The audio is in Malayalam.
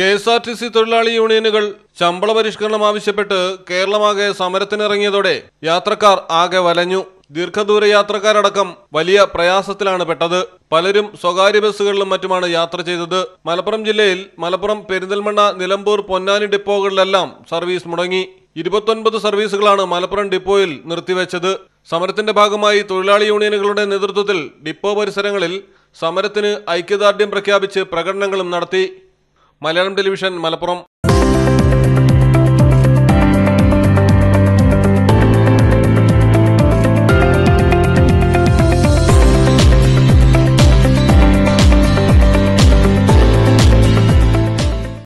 K S R T C തൊഴിലാളി യൂണിയനുകൾ ശമ്പള പരിഷ്കരണം ആവശ്യപ്പെട്ട് കേരളമാകെ സമരത്തിനിറങ്ങിയതോടെ യാത്രക്കാർ ആകെ വലഞ്ഞു ദീർഘദൂര യാത്രക്കാരടക്കം വലിയ പ്രയാസത്തിലാണ് പെട്ടത് പലരും സ്വകാര്യ ബസ്സുകളിലും മറ്റുമാണ് യാത്ര ചെയ്തത് മലപ്പുറം ജില്ലയിൽ മലപ്പുറം പെരിന്തൽമണ്ണ നിലമ്പൂർ പൊന്നാനി ഡിപ്പോകളിലെല്ലാം സർവീസ് മുടങ്ങി ഇരുപത്തൊൻപത് സർവീസുകളാണ് മലപ്പുറം ഡിപ്പോയിൽ നിർത്തിവെച്ചത് സമരത്തിന്റെ ഭാഗമായി തൊഴിലാളി യൂണിയനുകളുടെ നേതൃത്വത്തിൽ ഡിപ്പോ പരിസരങ്ങളിൽ സമരത്തിന് ഐക്യദാർഢ്യം പ്രഖ്യാപിച്ച് പ്രകടനങ്ങളും നടത്തി മലയാളം ടെലിവിഷൻ മലപ്പുറം